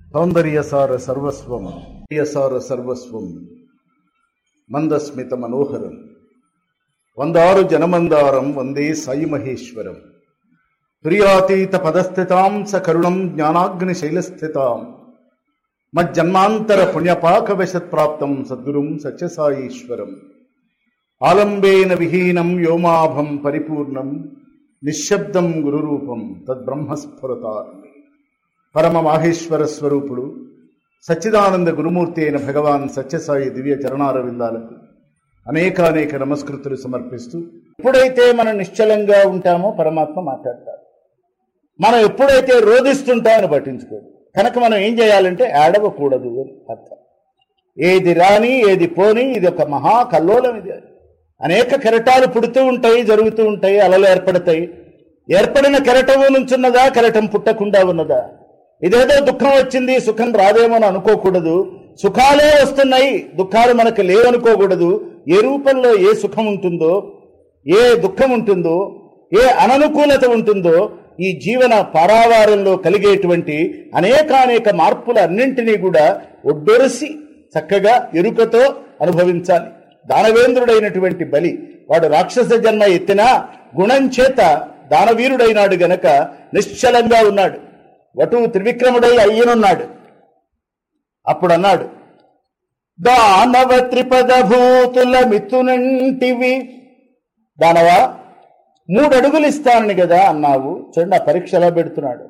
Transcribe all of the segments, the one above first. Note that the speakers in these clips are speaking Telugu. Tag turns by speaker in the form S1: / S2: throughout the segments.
S1: సౌందర్యసార సర్వస్వం సార సర్వస్వం మందస్మిత మనోహరం వందారు జనమందారం వందే సాయి మహేశ్వరం ప్రియాతీత పదస్థితాం స కరుణం జ్ఞానాగ్ని శైలస్థితాం మజ్జన్మాంతర పుణ్యపాకవశత్ప్రాప్తం సద్గురుం సత్యసాయీశ్వరం ఆలంబేన విహీనం వ్యోమాభం పరిపూర్ణం నిశ్శబ్దం గురురూపం తద్బ్రహ్మస్ఫురతార్ పరమ మాహేశ్వర స్వరూపుడు సచ్చిదానంద గురుమూర్తి అయిన భగవాన్ సత్యసాయి దివ్య చరణారవిందాలకు అనేకానేక నమస్కృతులు సమర్పిస్తూ
S2: ఎప్పుడైతే మనం నిశ్చలంగా ఉంటామో పరమాత్మ మాట్లాడతాడు మనం ఎప్పుడైతే రోధిస్తుంటామని పట్టించుకోదు కనుక మనం ఏం చేయాలంటే ఏడవకూడదు అని అర్థం ఏది రాని ఏది పోని ఇది ఒక మహా కల్లోలం ఇది అనేక కెరటాలు పుడుతూ ఉంటాయి జరుగుతూ ఉంటాయి అలలు ఏర్పడతాయి ఏర్పడిన కెరటము నుంచున్నదా కెరటం పుట్టకుండా ఉన్నదా ఇదేదో దుఃఖం వచ్చింది సుఖం రాదేమో అని అనుకోకూడదు సుఖాలే వస్తున్నాయి దుఃఖాలు మనకు లేవనుకోకూడదు ఏ రూపంలో ఏ సుఖం ఉంటుందో ఏ దుఃఖం ఉంటుందో ఏ అననుకూలత ఉంటుందో ఈ జీవన పారావారంలో కలిగేటువంటి అనేకానేక మార్పుల అన్నింటినీ కూడా ఒడ్డొరసి చక్కగా ఎరుకతో అనుభవించాలి దానవేంద్రుడైనటువంటి బలి వాడు రాక్షస జన్మ ఎత్తినా గుణం చేత దానవీరుడైనాడు గనక నిశ్చలంగా ఉన్నాడు వటు త్రివిక్రముడై అయ్యనున్నాడు అప్పుడు అన్నాడు దానవ త్రిపద భూతుల మిత్తునంటివి దానవ మూడు అడుగులు ఇస్తానని కదా అన్నావు చూడండి ఆ పరీక్ష ఎలా పెడుతున్నాడు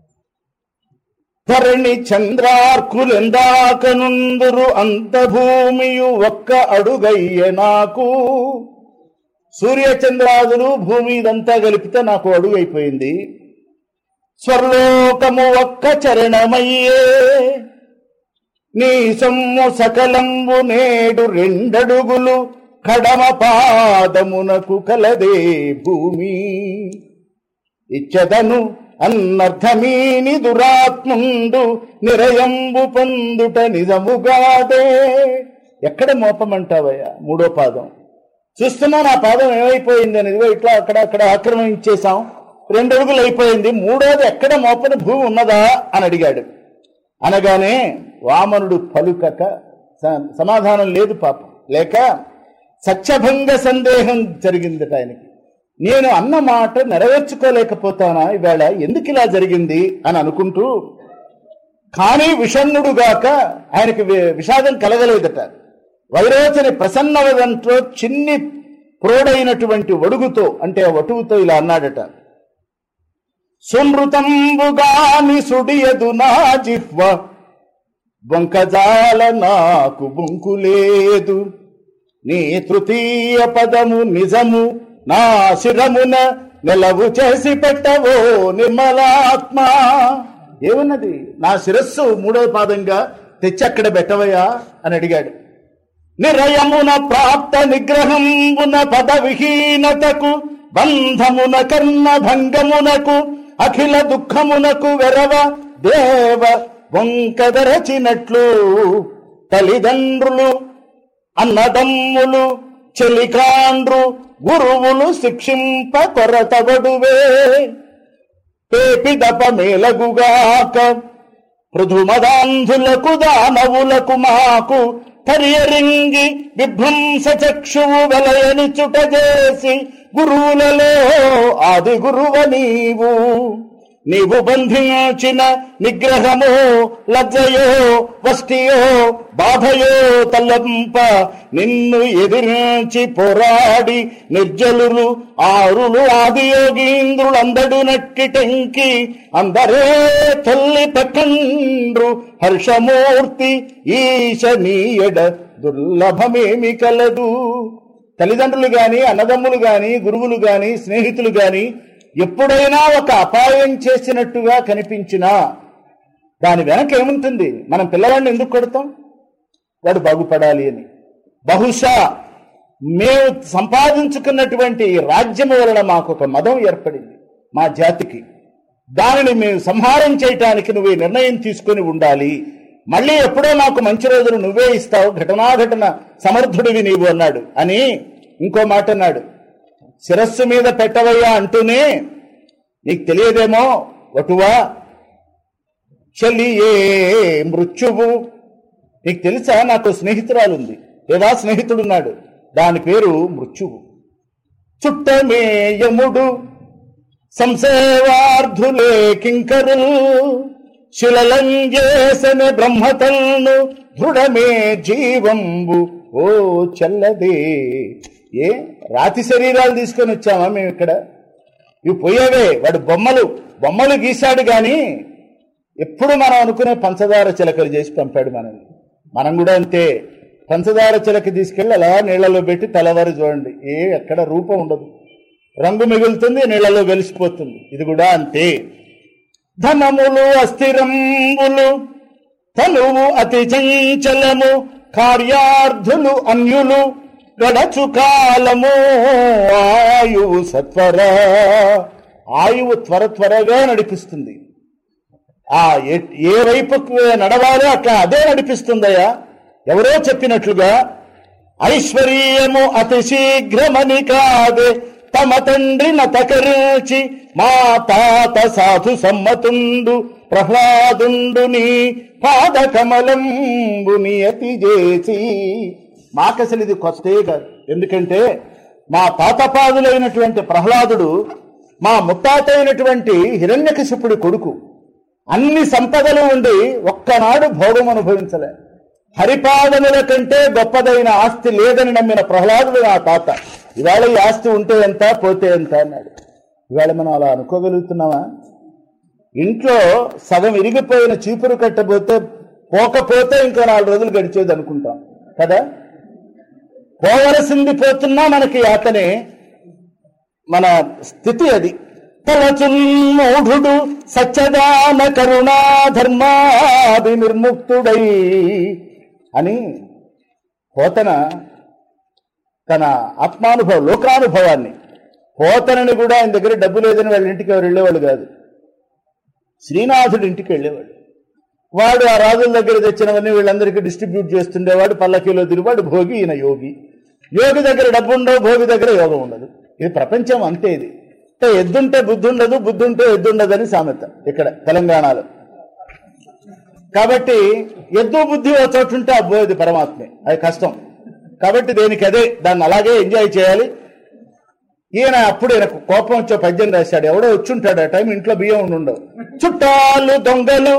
S2: ధరణి చంద్రార్కులెందాకనుందురు అంత భూమియు ఒక్క అడుగయ్య నాకు సూర్యచంద్రాదులు భూమి ఇదంతా కలిపితే నాకు అడుగు అయిపోయింది స్వర్లోకము ఒక్క చరణమయ్యే నీ సొమ్ము సకలంబు నేడు రెండడుగులు కడమ పాదమునకు కలదే భూమి ఇచ్చదను అన్నర్థమీని దురాత్ముండు నిరయంబు పొందుట నిజముగాదే ఎక్కడ మోపమంటావయ్యా మూడో పాదం చూస్తున్నా నా పాదం ఏమైపోయింది అని ఇదిగో ఇట్లా అక్కడ అక్కడ ఆక్రమించేశాం రెండు అడుగులు అయిపోయింది మూడోది ఎక్కడ మోపని భూమి ఉన్నదా అని అడిగాడు అనగానే వామనుడు పలుకక స- సమాధానం లేదు పాపం లేక సత్యభంగ సందేహం జరిగిందట ఆయనకి నేను అన్న మాట నెరవేర్చుకోలేకపోతానా ఇవాళ ఎందుకు ఇలా జరిగింది అని అనుకుంటూ కానీ విషణ్ణుడుగాక ఆయనకి వి- విషాదం కలగలేదట వైరోచని ప్రసన్నవదంతో చిన్ని ప్రోడైనటువంటి వడుగుతో అంటే ఆ వటువుతో ఇలా అన్నాడట సుమృతంబుగాని సుడియదు నా జిహ్వ బొంకజాల నాకు బొంకు లేదు నీ తృతీయ పదము నిజము నా శిరమున నెలవు చేసి పెట్టవో నిర్మలాత్మ ఏమున్నది నా శిరస్సు మూడో పాదంగా తెచ్చి అక్కడ పెట్టవయ్యా అని అడిగాడు నిరయమున ప్రాప్త నిగ్రహంబున పద విహీనతకు బంధమున కర్ణ భంగమునకు అఖిల దుఃఖమునకు వెరవ దేవ వంకదరచినట్లు తల్లిదండ్రులు అన్నదమ్ములు చెలికాండ్రు గురువులు శిక్షింప కొరతగడువే పేపిదప మేలగుగాక పృథుమదాంధులకు దానవులకు మాకు కరియరింగి విభ్రంస చక్షువు వెలయనిచుట చేసి గురువులలో ఆది గురువ నీవు నీవు బంధించిన నిగ్రహమో లజ్జయో వష్టియో బాధయో తల్లంప నిన్ను ఎదిరించి పోరాడి నిర్జలులు ఆరులు ఆదియోగీంద్రులందడు నక్కిటెంకి అందరే తల్లి పకండ్రు హర్షమూర్తి ఈశ నీయడ దుర్లభమేమి కలదు తల్లిదండ్రులు గాని అన్నదమ్ములు గాని గురువులు గాని స్నేహితులు గాని ఎప్పుడైనా ఒక అపాయం చేసినట్టుగా కనిపించినా దాని వెనక ఏముంటుంది మనం పిల్లవాడిని ఎందుకు కొడతాం వాడు బాగుపడాలి అని బహుశా మేము సంపాదించుకున్నటువంటి ఈ రాజ్యము వలన మాకు ఒక మదం ఏర్పడింది మా జాతికి దానిని మేము సంహారం చేయటానికి నువ్వు ఈ నిర్ణయం తీసుకొని ఉండాలి మళ్ళీ ఎప్పుడో నాకు మంచి రోజులు నువ్వే ఇస్తావు ఘటనాఘటన సమర్థుడివి నీవు అన్నాడు అని ఇంకో మాట అన్నాడు శిరస్సు మీద పెట్టవయ్యా అంటూనే నీకు తెలియదేమో వటువా చలియే మృత్యువు నీకు తెలుసా నాకు స్నేహితురాలు ఉంది లేదా స్నేహితుడున్నాడు దాని పేరు మృత్యువు చుట్టమే యముడు సంసేవార్థులే కింకరులు శిలలంజేసన బ్రహ్మతల్ను దృఢమే జీవంబు ఓ చల్లదే ఏ రాతి శరీరాలు తీసుకొని వచ్చామా మేము ఇక్కడ ఇవి పోయేవే వాడు బొమ్మలు బొమ్మలు గీశాడు గాని ఎప్పుడు మనం అనుకునే పంచదార చిలకలు చేసి పంపాడు మనల్ని మనం కూడా అంతే పంచదార చిలక తీసుకెళ్ళి అలా నీళ్ళలో పెట్టి తెల్లవారు చూడండి ఏ ఎక్కడ రూపం ఉండదు రంగు మిగులుతుంది నీళ్ళలో వెలిసిపోతుంది ఇది కూడా అంతే ధనములు అస్థిరంబులు తనువు అతి చంచలము కార్యార్థులు అన్యులు గడచు కాలము ఆయువు సత్వర ఆయువు త్వర త్వరగా నడిపిస్తుంది ఆ ఏ- ఏ వైపుకు నడవాలో అట్లా అదే నడిపిస్తుందయ్యా ఎవరో చెప్పినట్లుగా ఐశ్వర్యము అతి శీఘ్రమని కాదే తమ తండ్రి నతకరించి మా తాత సాధు సమ్మతుండు ప్రహ్లాదుండుని పాదకమలంబు నియతి చేసి మాకసలు ఇది కొత్తే కాదు ఎందుకంటే మా తాతపాదులైనటువంటి ప్రహ్లాదుడు మా ముత్తాత అయినటువంటి హిరణ్యకశిపుడి కొడుకు అన్ని సంపదలు ఉండి ఒక్కనాడు భోగం అనుభవించలే హరిపాదముల కంటే గొప్పదైన ఆస్తి లేదని నమ్మిన ప్రహ్లాదుడు నా తాత ఇవాళ ఈ ఆస్తి ఉంటే ఎంత పోతే ఎంత అన్నాడు ఇవాళ మనం అలా అనుకోగలుగుతున్నామా ఇంట్లో సగం ఇరిగిపోయిన చీపురు కట్టబోతే పోకపోతే ఇంకా నాలుగు రోజులు గడిచేది అనుకుంటాం కదా పోవలసింది పోతున్నా మనకి అతనే మన స్థితి అది తలచున్మూఢుడు సత్యదాన కరుణా ధర్మాది నిర్ముక్తుడై అని పోతన తన ఆత్మానుభవం లోకానుభవాన్ని పోతనని కూడా ఆయన దగ్గర డబ్బు లేదని వాళ్ళ ఇంటికి ఎవరు వెళ్ళేవాళ్ళు కాదు శ్రీనాథుడి ఇంటికి వెళ్ళేవాడు వాడు ఆ రాజుల దగ్గర తెచ్చినవన్నీ వీళ్ళందరికీ డిస్ట్రిబ్యూట్ చేస్తుండేవాడు పల్లకీలో తిరిగివాడు భోగి ఈయన యోగి యోగి దగ్గర డబ్బు ఉండవు భోగి దగ్గర యోగం ఉండదు ఇది ప్రపంచం అంతే ఇది అంటే ఎద్దుంటే బుద్ధి ఉండదు బుద్ధి ఉంటే ఎద్దు ఉండదని సామెత ఇక్కడ తెలంగాణలో కాబట్టి ఎద్దు బుద్ధి ఒక చోటు ఉంటే అబ్బో ఇది పరమాత్మే అది కష్టం కాబట్టి దేనికి అదే దాన్ని అలాగే ఎంజాయ్ చేయాలి ఈయన అప్పుడు ఈయనకు కోపం వచ్చే పద్యం రాశాడు ఎవడో వచ్చుంటాడు ఆ టైం ఇంట్లో బియ్యం ఉండి ఉండవు చుట్టాలు దొంగలు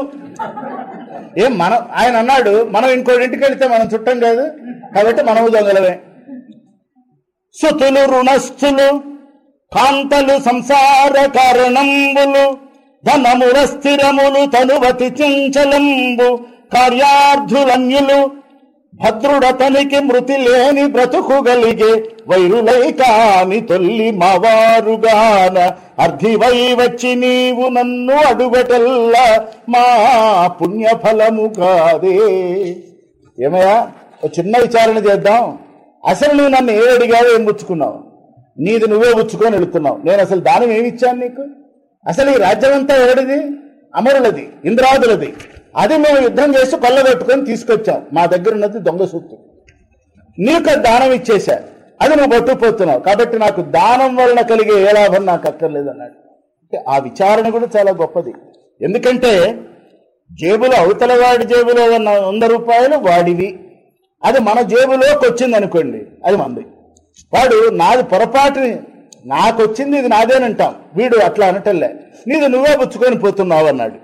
S2: ఏం మనం ఆయన అన్నాడు మనం ఇంకోటింటికి వెళితే మనం చుట్టం కాదు కాబట్టి మనము దొంగలమే సుతులు రుణస్థులు కాంతలు సంసార కారణంబులు ధనముల స్థిరములు తనువతి చించలంబు కార్యార్థులన్యులు భద్రుడతనికి మృతి లేని బ్రతుకుగలిగే వైరులై కాని తొల్లి మావారుగాన అర్ధివై వచ్చి నీవు నన్ను అడుగటల్లా మా పుణ్యఫలము కాదే ఏమయ్యా ఒక చిన్న విచారణ చేద్దాం అసలు నువ్వు నన్ను ఏ అడిగావో ఏం పుచ్చుకున్నావు నీది నువ్వే పుచ్చుకొని వెళుతున్నావు నేను అసలు దానం ఏమి ఇచ్చాను నీకు అసలు ఈ రాజ్యం అంతా ఎవడిది అమరులది ఇంద్రాదులది అది మేము యుద్ధం చేసి కొల్లగొట్టుకొని తీసుకొచ్చాం మా దగ్గర ఉన్నది దొంగ సొత్తు నీకు అది దానం ఇచ్చేశా అది నువ్వు పట్టుకుపోతున్నావు కాబట్టి నాకు దానం వలన కలిగే ఏ లాభం నాకు అక్కర్లేదు అన్నాడు అంటే ఆ విచారణ కూడా చాలా గొప్పది ఎందుకంటే జేబులో అవతల వాడి జేబులో ఉన్న వంద రూపాయలు వాడివి అది మన జేబులోకి వచ్చింది అనుకోండి అది మంది వాడు నాది పొరపాటుని నాకు వచ్చింది ఇది నాదేనంటాం వీడు అట్లా అనటంలే నీది నువ్వే పుచ్చుకొని పోతున్నావు అన్నాడు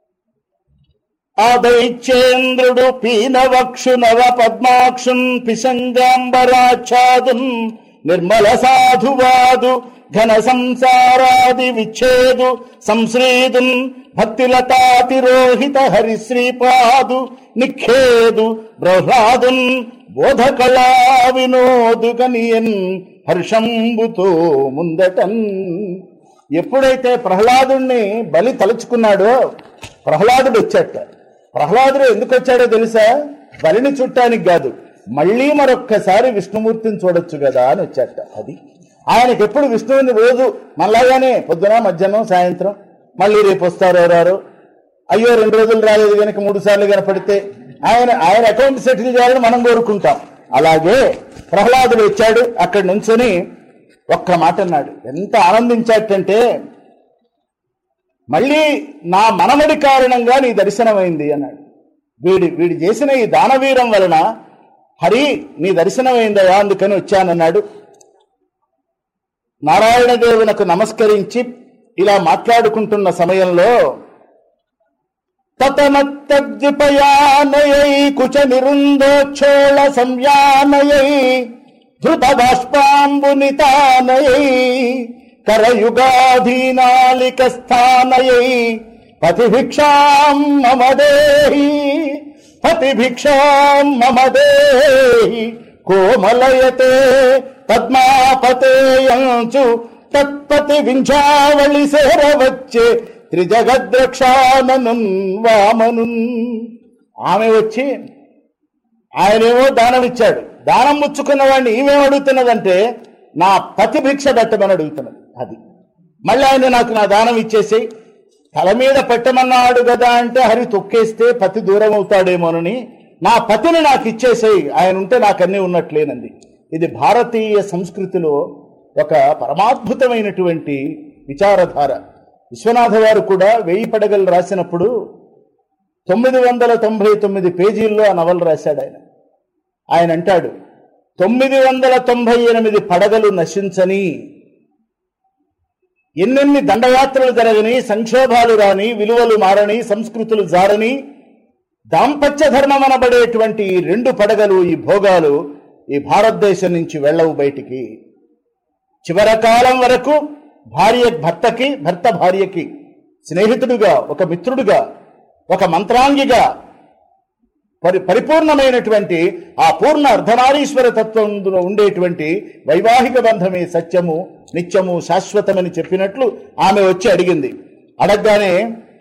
S2: ఆ దైత్యేంద్రుడు పీనవక్షు నవ పద్మాక్షున్ పిశంగాంబరాచ్ఛాదున్ నిర్మల సాధువాదు ఘన సంసారాది విచ్ఛేదు సంశ్రీదున్ భక్తిలతాతిరోహిత హరిశ్రీపాదు నిఖేదు ప్రహ్లాదున్ బోధకళా వినోదు గనియన్ హర్షంబుతో ముందటన్ ఎప్పుడైతే ప్రహ్లాదుణ్ణి బలి తలుచుకున్నాడో ప్రహ్లాదుడు వచ్చాట ప్రహ్లాదుడు ఎందుకు వచ్చాడో తెలుసా బలిని చుట్టానికి కాదు మళ్ళీ మరొక్కసారి విష్ణుమూర్తిని చూడొచ్చు కదా అని వచ్చాట అది ఆయనకి ఎప్పుడు విష్ణువుని రోజు మళ్ళాగానే పొద్దున మధ్యాహ్నం సాయంత్రం మళ్ళీ రేపు వస్తారో రారు అయ్యో రెండు రోజులు రాలేదు కనుక మూడు సార్లు కనపడితే ఆయన ఆయన అకౌంట్ సెటిల్ చేయాలని మనం కోరుకుంటాం అలాగే ప్రహ్లాదుడు వచ్చాడు అక్కడి నుంచొని ఒక్క మాట అన్నాడు ఎంత ఆనందించాడంటే మళ్ళీ నా మనమడి కారణంగా నీ దర్శనమైంది అన్నాడు వీడి వీడు చేసిన ఈ దానవీరం వలన హరి నీ దర్శనమైందయా అందుకని వచ్చానన్నాడు నారాయణ దేవునకు నమస్కరించి ఇలా మాట్లాడుకుంటున్న సమయంలో తతమత్తద్విపయానయై కుచ నిరుందోక్షోళ సంయానయై ధృత బాష్పాంబునితానయై కరయుగాధీనాలిక స్థానయై పతిభిక్షాం మమ దేహి పతిభిక్షాం మమ దేహి కోమలయతే పద్మాపతేయంచు తత్పతి వింఛావళి సేరవచ్చే త్రిజగద్రక్షానను వామనున్ ఆమె వచ్చి ఆయనేమో దానం ఇచ్చాడు దానం ముచ్చుకున్న వాడిని ఈమెం అడుగుతున్నదంటే నా పతి భిక్ష పెట్టమని అడుగుతున్నది అది మళ్ళీ ఆయన నాకు నా దానం ఇచ్చేసి తల మీద పెట్టమన్నాడు కదా అంటే హరి తొక్కేస్తే పతి దూరం అవుతాడేమోనని నా పతిని నాకు ఇచ్చేసేయి ఆయన ఉంటే నాకు అన్నీ ఉన్నట్లేనంది ఇది భారతీయ సంస్కృతిలో ఒక పరమాద్భుతమైనటువంటి విచారధార విశ్వనాథ వారు కూడా వెయ్యి పడగలు రాసినప్పుడు తొమ్మిది వందల తొంభై తొమ్మిది పేజీల్లో ఆ నవల రాశాడు ఆయన ఆయన అంటాడు తొమ్మిది వందల తొంభై ఎనిమిది పడగలు నశించని ఎన్నెన్ని దండయాత్రలు జరగని సంక్షోభాలు రాని విలువలు మారని సంస్కృతులు జారని దాంపత్య ధర్మం అనబడేటువంటి ఈ రెండు పడగలు ఈ భోగాలు ఈ భారతదేశం నుంచి వెళ్ళవు బయటికి చివర కాలం వరకు భార్య భర్తకి భర్త భార్యకి స్నేహితుడుగా ఒక మిత్రుడుగా ఒక మంత్రాంగిగా పరి పరిపూర్ణమైనటువంటి ఆ పూర్ణ అర్ధనారీశ్వర తత్వంలో ఉండేటువంటి వైవాహిక బంధమే సత్యము నిత్యము శాశ్వతమని చెప్పినట్లు ఆమె వచ్చి అడిగింది అడగగానే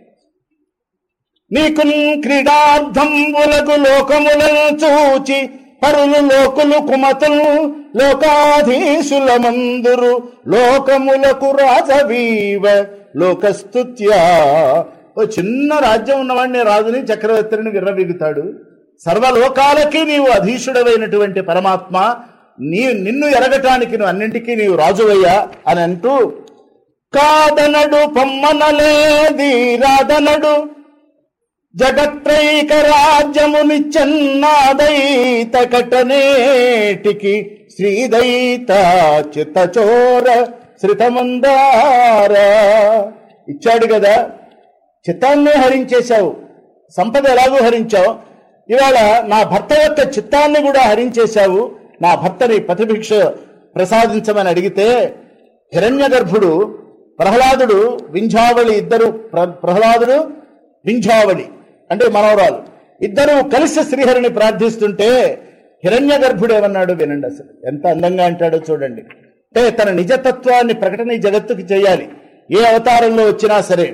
S2: నీకు క్రీడార్థంబులకు లోకములను చూచి పరులు లోకులు కుమతులు లోకాధీశుల మందురు లోకములకు రాజవీవ లోకస్తుత్యా ఓ చిన్న రాజ్యం ఉన్నవాడిని రాజుని చక్రవర్తిని విర్రవీగుతాడు సర్వలోకాలకి నీవు అధీశుడవైనటువంటి పరమాత్మ నీ నిన్ను ఎరగటానికి నువ్వు అన్నింటికీ నీవు రాజువయ్యా అని అంటూ కాదనడు పొమ్మనలేది రాదనడు జగత్రైక రాజ్యము నిచ్చన్నాదైత కటనేటికి శ్రీదైత చిత్తచోర శ్రితమందార ఇచ్చాడు కదా చిత్తాన్నే హరించేశావు సంపద ఎలాగూ హరించావు ఇవాళ నా భర్త యొక్క చిత్తాన్ని కూడా హరించేశావు నా భర్తని ప్రతిభిక్ష ప్రసాదించమని అడిగితే హిరణ్య గర్భుడు ప్రహ్లాదుడు వింఝావళి ఇద్దరు ప్ర- ప్రహ్లాదుడు వింఝావళి అంటే మనవరాలు ఇద్దరు కలిసి శ్రీహరిని ప్రార్థిస్తుంటే హిరణ్య గర్భుడు ఏమన్నాడు వినండి అసలు ఎంత అందంగా అంటాడో చూడండి అంటే తన నిజతత్వాన్ని ప్రకటన ఈ జగత్తుకి చేయాలి ఏ అవతారంలో వచ్చినా సరే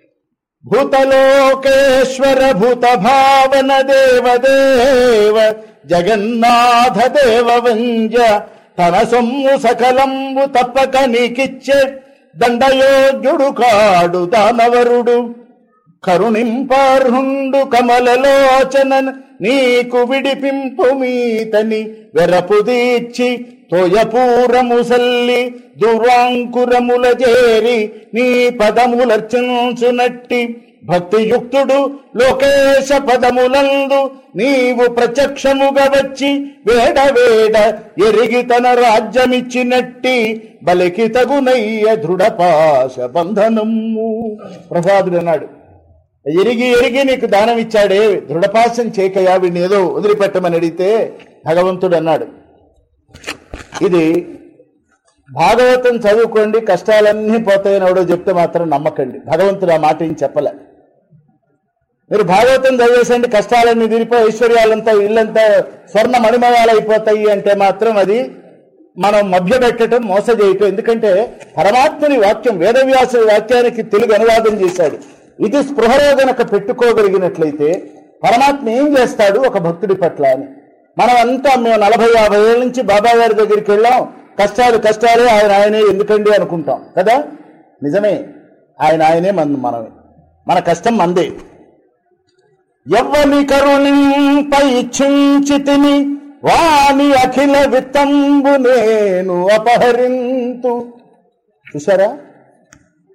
S2: భూతలోకేశ్వర భూత భావన దేవదేవ జగన్నాథ దేవ వంజ తన సొమ్ము సకలంబు తప్పక నీకిచ్చే దండయోగ్యుడు కాడు దానవరుడు కరుణింపార్హుండు కమలలోచనన్ నీకు విడిపింపు మీతని వెరపుదీర్చి తోయపూరము సల్లి దురాంకురముల చేరి నీ పదములర్చించునట్టి భక్తియుక్తుడు లోకేశ పదములందు నీవు ప్రత్యక్షముగా వచ్చి వేడ వేడ ఎరిగి తన రాజ్యమిచ్చినట్టి బలికి తగునయ్య దృఢపాశ బంధనము ప్రసాదుడు అన్నాడు ఎరిగి ఎరిగి నీకు దానం ఇచ్చాడే దృఢపాశం చేకయా వీడిని ఏదో వదిలిపెట్టమని అడిగితే భగవంతుడు అన్నాడు ఇది భాగవతం చదువుకోండి కష్టాలన్నీ పోతాయని ఎవడో చెప్తే మాత్రం నమ్మకండి భగవంతుడు ఆ మాట ఏం చెప్పలే మీరు భాగవతం చదివేసండి కష్టాలన్నీ తీరిపోయి ఐశ్వర్యాలంతా ఇల్లంతా స్వర్ణ మణిమయాలు అయిపోతాయి అంటే మాత్రం అది మనం మభ్యపెట్టడం మోస చేయటం ఎందుకంటే పరమాత్మని వాక్యం వేదవ్యాస వాక్యానికి తెలుగు అనువాదం చేశాడు ఇది స్పృహలో గనక పెట్టుకోగలిగినట్లయితే పరమాత్మ ఏం చేస్తాడు ఒక భక్తుడి పట్ల అని మనం అంతా మేము నలభై యాభై ఏళ్ళ నుంచి బాబా గారి దగ్గరికి వెళ్ళాం కష్టాలు కష్టాలే ఆయన ఆయనే ఎందుకండి అనుకుంటాం కదా నిజమే ఆయన ఆయనే మన మనమే మన కష్టం మందే ఎవ్వని కరుణింపై చించితిని వాని అఖిల విత్తంబు నేను అపహరింతు చూసారా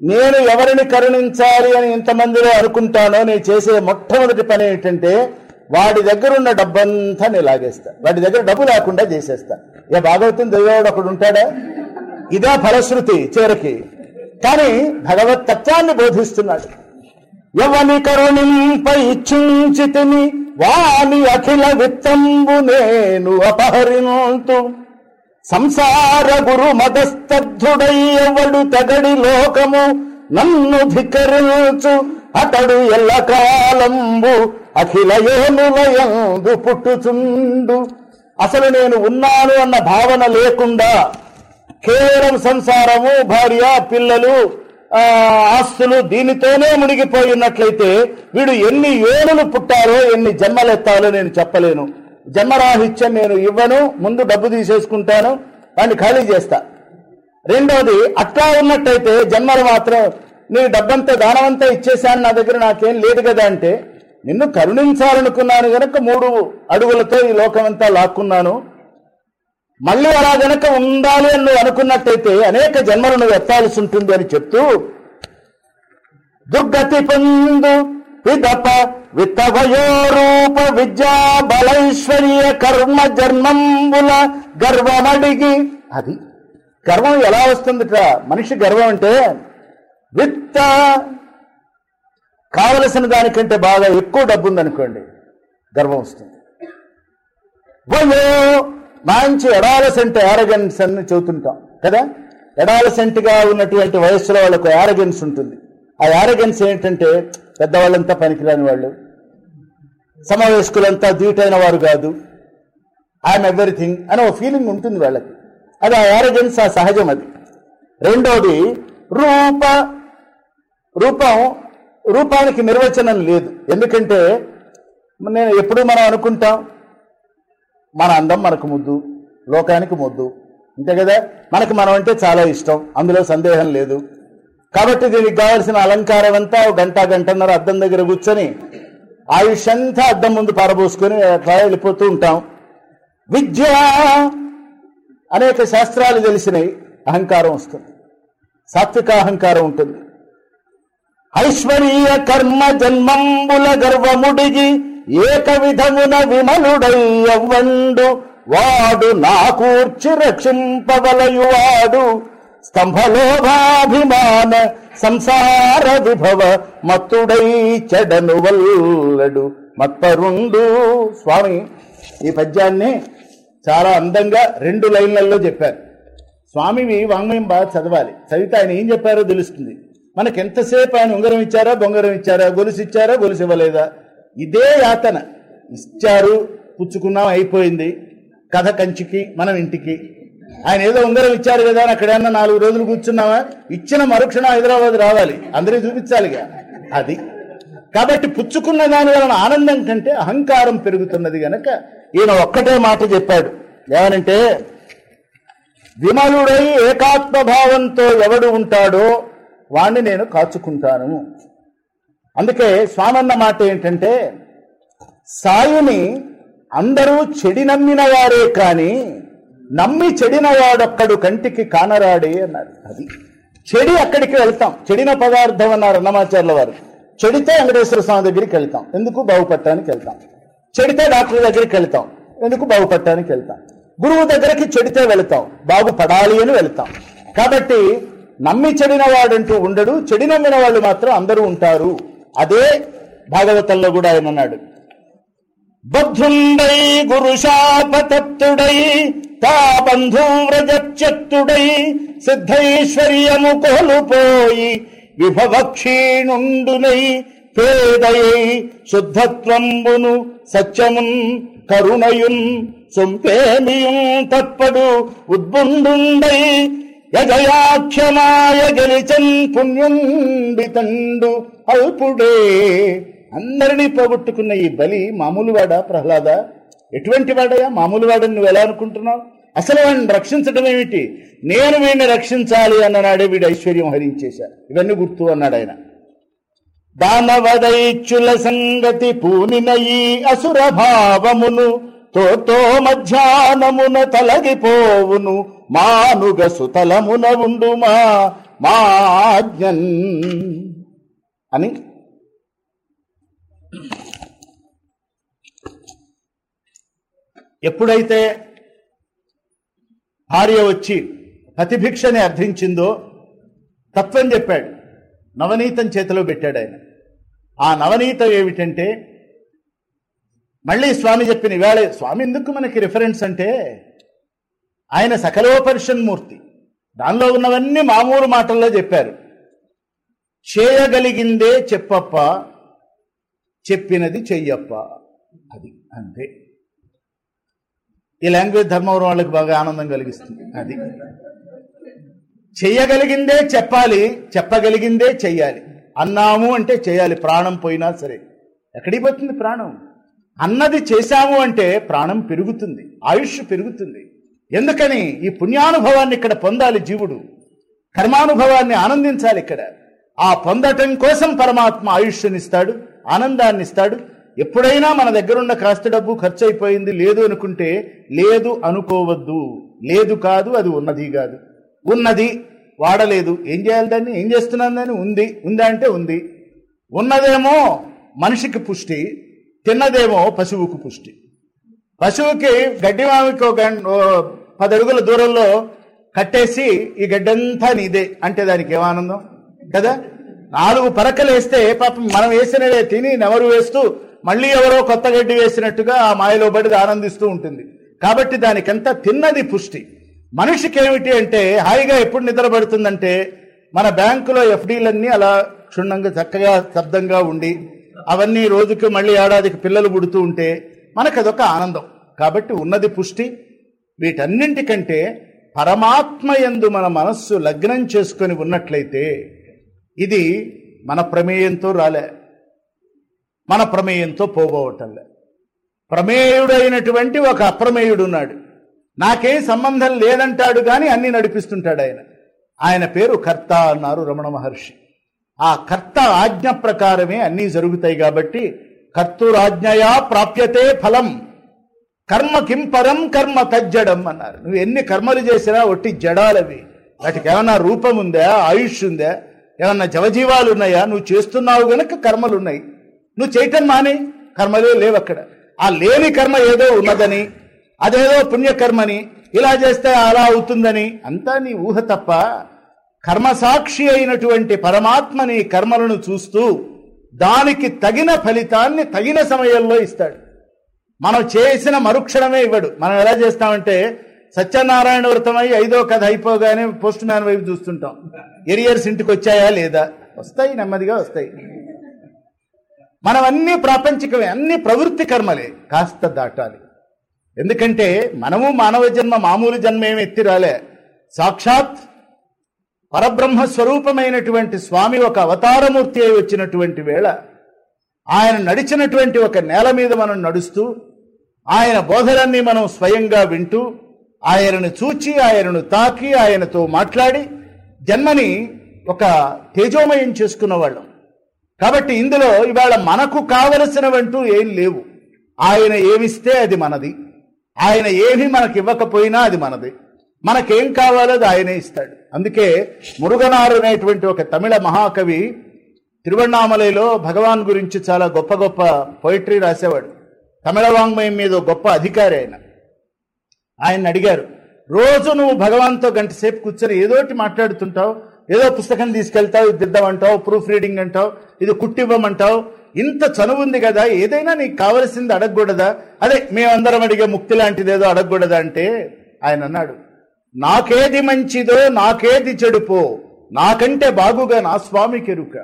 S2: నేను ఎవరిని కరుణించాలి అని ఇంతమందిలో అనుకుంటానో నేను చేసే మొట్టమొదటి పని ఏంటంటే వాడి దగ్గర ఉన్న డబ్బంతా నేను లాగేస్తా వాడి దగ్గర డబ్బు లేకుండా చేసేస్తా ఇక భాగవతం దేవుడు ఒకడు ఉంటాడా ఇదే ఫలశ్రుతి చివరికి కానీ భగవత్ తత్వాన్ని బోధిస్తున్నాడు ఎవని కరుణింపై ఇచ్చించితిని వాని అఖిల విత్తంబు నేను అపహరింతు సంసార గురు మదస్తబ్ధుడై ఎవడు తగడి లోకము నన్ను ధిక్కరించు అతడు ఎల్లకాలంబు అఖిల యోనులయందు పుట్టుచుండు అసలు నేను ఉన్నాను అన్న భావన లేకుండా కేవలం సంసారము భార్య పిల్లలు ఆ, ఆస్తులు దీనితోనే మునిగిపోయి ఉన్నట్లయితే వీడు ఎన్ని ఏనులు పుట్టారో ఎన్ని జన్మలెత్తాలో నేను చెప్పలేను జన్మరాహిత్యం నేను ఇవ్వను ముందు డబ్బు తీసేసుకుంటాను వాడిని ఖాళీ చేస్తా రెండోది అట్లా ఉన్నట్టయితే జన్మలు మాత్రం నీ డబ్బంతా దానమంతా ఇచ్చేశాను నా దగ్గర నాకేం లేదు కదా అంటే నిన్ను కరుణించాలనుకున్నాను గనక మూడు అడుగులతో ఈ లోకమంతా లాక్కున్నాను మళ్ళీ అలా గనక ఉండాలి అని నువ్వు అనుకున్నట్టయితే అనేక జన్మలు నువ్వు ఎత్తాల్సి ఉంటుంది అని చెప్తూ దుర్గతి పొందు పిదప విత్తవయోరూప విద్యా బలైశ్వర్య కర్మ జన్మంబుల గర్వమడిగి అది గర్వం ఎలా వస్తుందిట మనిషి గర్వం అంటే విత్త కావలసిన దానికంటే బాగా ఎక్కువ డబ్బు ఉందనుకోండి గర్వం వస్తుంది వయో మంచి ఎడాలసెంట్ యారగెన్స్ అని చెబుతుంటాం కదా ఎడాలసెంట్ గా ఉన్నటువంటి వయస్సులో వాళ్ళకు యారగెన్స్ ఉంటుంది ఆ యారగెన్స్ ఏంటంటే పెద్దవాళ్ళంతా పనికిరాని వాళ్ళు సమవయస్కులంతా ధీటైన వారు కాదు ఐఎమ్ ఎవ్రీథింగ్ అని ఒక ఫీలింగ్ ఉంటుంది వాళ్ళకి అది ఆ యారగెన్స్ ఆ సహజం అది రెండోది రూప రూపం రూపానికి నిర్వచనం లేదు ఎందుకంటే నేను ఎప్పుడు మనం అనుకుంటాం మన అందం మనకు ముద్దు లోకానికి ముద్దు అంతే కదా మనకు మనం అంటే చాలా ఇష్టం అందులో సందేహం లేదు కాబట్టి దీనికి కావాల్సిన అలంకారం అంతా ఒక గంట గంటన్నర అద్దం దగ్గర కూర్చొని ఆయుష్ అంతా అద్దం ముందు పారబోసుకొని అట్లా వెళ్ళిపోతూ ఉంటాం విద్య అనేక శాస్త్రాలు తెలిసినవి అహంకారం వస్తుంది సాత్విక అహంకారం ఉంటుంది ఐశ్వర్య కర్మ జన్మంబుల గర్వముడిగి ఏక విధమున విమలుడయ్యవ్వండు వాడు నా కూర్చి రక్షింపవలయువాడు స్తంభలోభాభిమాన సంసార విభవ మత్తుడై చెడను వల్లడు మత్పరుండు స్వామి ఈ పద్యాన్ని చాలా అందంగా రెండు లైన్లలో చెప్పారు స్వామివి వాంగ్మయం బాగా చదవాలి చదివితే ఆయన ఏం చెప్పారో తెలుస్తుంది మనకి ఎంతసేపు ఆయన ఉంగరం ఇచ్చారా బొంగరం ఇచ్చారా గొలుసు ఇచ్చారా గొలుసు ఇవ్వలేదా ఇదే యాతన ఇచ్చారు పుచ్చుకున్నాం అయిపోయింది కథ కంచికి మనం ఇంటికి ఆయన ఏదో ఉంగరం ఇచ్చారు కదా అని అక్కడేమన్నా నాలుగు రోజులు కూర్చున్నావా ఇచ్చిన మరుక్షణం హైదరాబాద్ రావాలి అందరికీ చూపించాలిగా అది కాబట్టి పుచ్చుకున్న దాని వలన ఆనందం కంటే అహంకారం పెరుగుతున్నది గనక ఈయన ఒక్కటే మాట చెప్పాడు ఏమనంటే విమలుడై ఏకాత్మభావంతో ఎవడు ఉంటాడో వాణ్ణి నేను కాచుకుంటాను అందుకే స్వామన్న మాట ఏంటంటే సాయుని అందరూ చెడి నమ్మిన వారే కాని నమ్మి చెడిన వాడొక్కడు కంటికి కానరాడే అన్నారు అది చెడి అక్కడికి వెళ్తాం చెడిన పదార్థం అన్నారు అన్నమాచార్యుల వారు చెడితే వెంకటేశ్వర స్వామి దగ్గరికి వెళ్తాం ఎందుకు బాగుపడటానికి వెళ్తాం చెడితే డాక్టర్ దగ్గరికి వెళ్తాం ఎందుకు బాగుపడటానికి వెళ్తాం గురువు దగ్గరికి చెడితే వెళ్తాం బాగుపడాలి అని వెళ్తాం కాబట్టి నమ్మి చెడిన వాడంటూ ఉండడు చెడి నమ్మిన వాళ్ళు మాత్రం అందరూ ఉంటారు అదే భాగవతంలో కూడా ఆయన అన్నాడు బద్ధుండై గురుశాపతప్తుడై తా బంధువ్రజత్యుడై సిద్ధైశ్వర్యము కోల్పోయి విభవక్షీణుండునై పేదయై శుద్ధత్వంబును సత్యమున్ కరుణయున్ సొంపేమియుం తప్పడు ఉద్బుండుండై యజయాఖ్యమాయ గెలిచన్ పుణ్యుండితండు అల్పుడే అందరినీ పోగొట్టుకున్న ఈ బలి మామూలు వాడా ప్రహ్లాద ఎటువంటి వాడయా మామూలు వాడని నువ్వు ఎలా అనుకుంటున్నావు అసలు వాడిని రక్షించడం ఏమిటి నేను వీడిని రక్షించాలి అన్ననాడే వీడు ఐశ్వర్యం హరించేశారు ఇవన్నీ గుర్తు అన్నాడు ఆయన దానవదైచ్యుల సంగతి పూనిన ఈ అసుర భావమును తోతో మధ్యాహ్నమున తలగిపోవును మానుగ సుతలమున ఉండుమా మాజ్ఞన్ అని ఎప్పుడైతే భార్య వచ్చి పతిభిక్షని అర్థించిందో తత్వం చెప్పాడు నవనీతం చేతిలో పెట్టాడు ఆయన ఆ నవనీతం ఏమిటంటే మళ్ళీ స్వామి చెప్పిన ఈవేళ స్వామి ఎందుకు మనకి రిఫరెన్స్ అంటే ఆయన సకలోపరిషన్ మూర్తి దానిలో ఉన్నవన్నీ మామూలు మాటల్లో చెప్పారు చేయగలిగిందే చెప్పప్ప చెప్పినది చెయ్యప్ప అది అంతే ఈ లాంగ్వేజ్ ధర్మవరం వాళ్ళకి బాగా ఆనందం కలిగిస్తుంది అది చెయ్యగలిగిందే చెప్పాలి చెప్పగలిగిందే చెయ్యాలి అన్నాము అంటే చేయాలి ప్రాణం పోయినా సరే ఎక్కడికి పోతుంది ప్రాణం అన్నది చేశాము అంటే ప్రాణం పెరుగుతుంది ఆయుష్ పెరుగుతుంది ఎందుకని ఈ పుణ్యానుభవాన్ని ఇక్కడ పొందాలి జీవుడు కర్మానుభవాన్ని ఆనందించాలి ఇక్కడ ఆ పొందటం కోసం పరమాత్మ ఆయుష్నిస్తాడు ఆనందాన్ని ఇస్తాడు ఎప్పుడైనా మన దగ్గరున్న కాస్త డబ్బు ఖర్చు అయిపోయింది లేదు అనుకుంటే లేదు అనుకోవద్దు లేదు కాదు అది ఉన్నది కాదు ఉన్నది వాడలేదు ఏం చేయాలి దాన్ని ఏం చేస్తున్నాను దాన్ని ఉంది ఉందా అంటే ఉంది ఉన్నదేమో మనిషికి పుష్టి తిన్నదేమో పశువుకు పుష్టి పశువుకి గడ్డి మామికి ఒక గం- ఓ పది అడుగుల దూరంలో కట్టేసి ఈ గడ్డంతా నీదే అంటే దానికి ఏమానందం కదా నాలుగు పరకలు వేస్తే పాపం మనం వేసినవే తిని నెవరు వేస్తూ మళ్ళీ ఎవరో కొత్త గడ్డి వేసినట్టుగా ఆ మాయలో పడి ఆనందిస్తూ ఉంటుంది కాబట్టి దానికంతా తిన్నది పుష్టి మనిషికి ఏమిటి అంటే హాయిగా ఎప్పుడు నిద్ర పడుతుందంటే మన బ్యాంకులో ఎఫ్డీలన్నీ అలా క్షుణ్ణంగా చక్కగా శబ్దంగా ఉండి అవన్నీ రోజుకి మళ్ళీ ఏడాదికి పిల్లలు పుడుతూ ఉంటే మనకు అదొక ఆనందం కాబట్టి ఉన్నది పుష్టి వీటన్నింటికంటే పరమాత్మ యందు మన మనస్సు లగ్నం చేసుకొని ఉన్నట్లయితే ఇది మన ప్రమేయంతో రాలే మన ప్రమేయంతో పోగొట్టలే ప్రమేయుడైనటువంటి ఒక అప్రమేయుడు ఉన్నాడు నాకేం సంబంధం లేదంటాడు కానీ అన్ని నడిపిస్తుంటాడు ఆయన ఆయన పేరు కర్త అన్నారు రమణ మహర్షి ఆ కర్త ఆజ్ఞ ప్రకారమే అన్నీ జరుగుతాయి కాబట్టి కర్తురాజ్ఞయా ప్రాప్యతే ఫలం కర్మ కిం పరం కర్మ తజ్జడం అన్నారు నువ్వు ఎన్ని కర్మలు చేసినా ఒట్టి జడాలవి వాటికి ఏమన్నా రూపం ఉందా ఆయుష్ ఉందా ఏమన్నా జవజీవాలు ఉన్నాయా నువ్వు చేస్తున్నావు గనుక కర్మలు ఉన్నాయి నువ్వు చేయటం మానే కర్మలే లేవు అక్కడ ఆ లేని కర్మ ఏదో ఉన్నదని అదేదో పుణ్యకర్మని ఇలా చేస్తే అలా అవుతుందని అంతా నీ ఊహ తప్ప కర్మసాక్షి అయినటువంటి పరమాత్మని కర్మలను చూస్తూ దానికి తగిన ఫలితాన్ని తగిన సమయంలో ఇస్తాడు మనం చేసిన మరుక్షణమే ఇవ్వడు మనం ఎలా చేస్తామంటే సత్యనారాయణ వ్రతమై ఐదో కథ అయిపోగానే పోస్ట్ మ్యాన్ వైపు చూస్తుంటాం ఎరియర్స్ ఇంటికి వచ్చాయా లేదా వస్తాయి నెమ్మదిగా వస్తాయి మనం అన్ని ప్రాపంచికమే అన్ని ప్రవృత్తి కర్మలే కాస్త దాటాలి ఎందుకంటే మనము మానవ జన్మ మామూలు జన్మ ఏమి ఎత్తి రాలే సాక్షాత్ పరబ్రహ్మ స్వరూపమైనటువంటి స్వామి ఒక అవతారమూర్తి అయి వచ్చినటువంటి వేళ ఆయన నడిచినటువంటి ఒక నేల మీద మనం నడుస్తూ ఆయన బోధలన్నీ మనం స్వయంగా వింటూ ఆయనను చూచి ఆయనను తాకి ఆయనతో మాట్లాడి జన్మని ఒక తేజోమయం చేసుకున్న వాళ్ళం కాబట్టి ఇందులో ఇవాళ మనకు కావలసినవంటూ ఏం లేవు ఆయన ఏమిస్తే అది మనది ఆయన ఏమి మనకి ఇవ్వకపోయినా అది మనది మనకేం కావాలో అది ఆయనే ఇస్తాడు అందుకే మురుగనారు అనేటువంటి ఒక తమిళ మహాకవి తిరువణామలైలో భగవాన్ గురించి చాలా గొప్ప గొప్ప పోయిటరీ రాసేవాడు తమిళ వాంగ్మయం మీద ఒక గొప్ప అధికారి ఆయన ఆయన అడిగారు రోజు నువ్వు భగవాన్తో గంట సేపు కూర్చొని ఏదోటి మాట్లాడుతుంటావు ఏదో పుస్తకం తీసుకెళ్తావు ఇది దిద్దామంటావు ప్రూఫ్ రీడింగ్ అంటావు ఇది కుట్టివ్వమంటావు ఇంత చనువు ఉంది కదా ఏదైనా నీకు కావలసింది అడగకూడదా అదే మేమందరం అడిగే ముక్తి లాంటిది ఏదో అడగకూడదా అంటే ఆయన అన్నాడు నాకేది మంచిదో నాకేది చెడుపో నాకంటే బాగుగా నా స్వామి కెరుక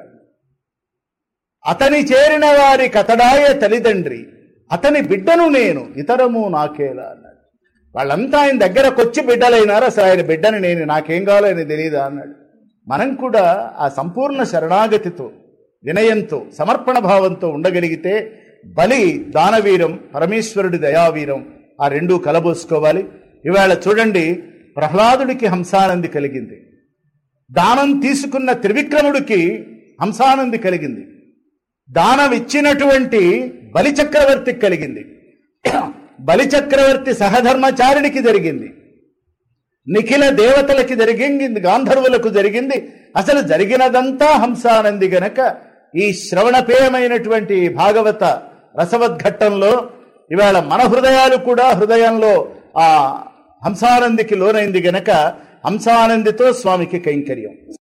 S2: అతని చేరిన వారి కతడాయ తల్లిదండ్రి అతని బిడ్డను నేను ఇతరము నాకేలా అన్నాడు వాళ్ళంతా ఆయన దగ్గరకు వచ్చి బిడ్డలైనారు అసలు ఆయన బిడ్డని నేను నాకేం కావాలో ఆయన తెలియదా అన్నాడు మనం కూడా ఆ సంపూర్ణ శరణాగతితో వినయంతో సమర్పణ భావంతో ఉండగలిగితే బలి దానవీరం పరమేశ్వరుడి దయావీరం ఆ రెండూ కలబోసుకోవాలి ఇవాళ చూడండి ప్రహ్లాదుడికి హంసానంది కలిగింది దానం తీసుకున్న త్రివిక్రముడికి హంసానంది కలిగింది దానం ఇచ్చినటువంటి బలిచక్రవర్తికి కలిగింది బలిచక్రవర్తి సహధర్మచారిణికి జరిగింది నిఖిల దేవతలకి జరిగింది గాంధర్వులకు జరిగింది అసలు జరిగినదంతా హంసానంది గనక ఈ శ్రవణపేయమైనటువంటి భాగవత రసవద్ఘట్టంలో ఇవాళ మన హృదయాలు కూడా హృదయంలో ఆ హంసానందికి లోనైంది గనక హంసానందితో స్వామికి కైంకర్యం